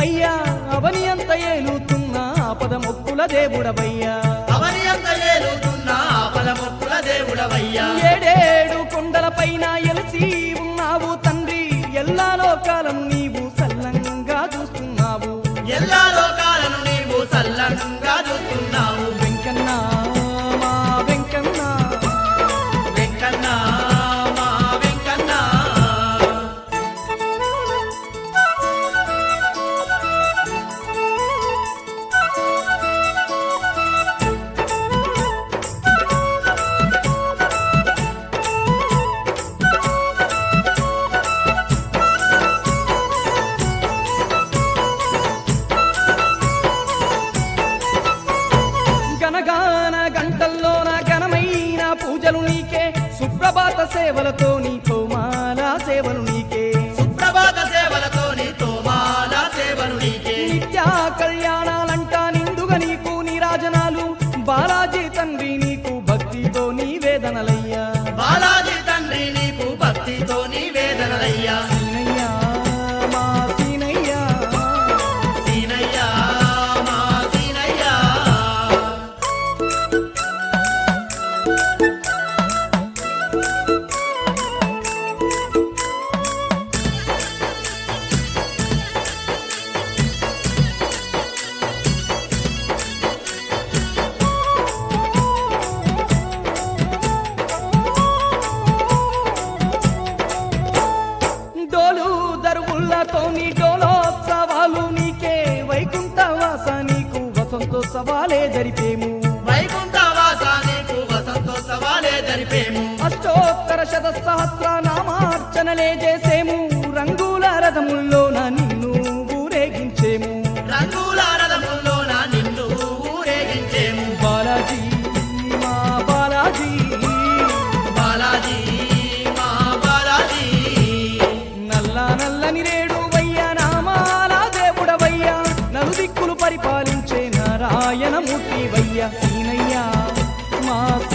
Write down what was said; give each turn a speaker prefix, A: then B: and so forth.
A: నీవయ్యా అవని అంత ఏలుతున్న ఆపద మొక్కుల దేవుడవయ్యా
B: అవని అంత ఏలుతున్న ఆపద మొక్కుల దేవుడవయ్యా
A: ఏడేడు కొండల పైన ఎలసి ఉన్నావు తండ్రి ఎల్లా లోకాలను నీవు సల్లంగా చూస్తున్నావు
B: ఎల్లా లోకాలను నీవు సల్లంగా చూస్తున్నావు
A: వెంకన్న మా వెంకన్న
B: వెంకన్న మా వెంకన్న
A: గనగాన గంటల్లోన ఘనమైన పూజలు నీకే సుప్రభాత సేవలతో నీతో మాలా సేవలు నీకే
B: సుప్రభాత సేవలతో నీతో మాల సేవలు నీకే
A: నిత్య కళ్యాణాలంట నిండుగా నీకు నీరాజనాలు బాలాజీ తండ్రి నీకు భక్తితో నీవేదనలయ్యా
B: బాలాజీ తండ్రి నీకు భక్తితో నీ వేదనలయ్యా
A: సీనయ్యా మా సీనయ్యా
B: సీనయ్యా మా సీనయ్యా
A: డోలు దరువులతో నీ డోలోత్సవాలు నీకే వైకుంఠవాస నీకు వసంతోత్సవాలే జరిపేము
B: వైకుంఠవాస నీకు వసంతోత్సవాలే జరిపేము
A: అష్టోత్తర శత సహస్ర నామార్చనలే చేసేము రంగుల రథముల్లోన నిన్ను ఊరేగించేము
B: రంగుల రథముల్లోన నిన్ను ఊరేగించేము
A: బాలాజీ మా బాలాజీ
B: బాలాజీ మా బాలాజీ
A: నల్ల నల్లని రేడు వయ్య నామాల దేవుడవయ్యా నలుదిక్కులు పరిపాలించే నారాయణమూర్తి వయ్య సీనయ్య మా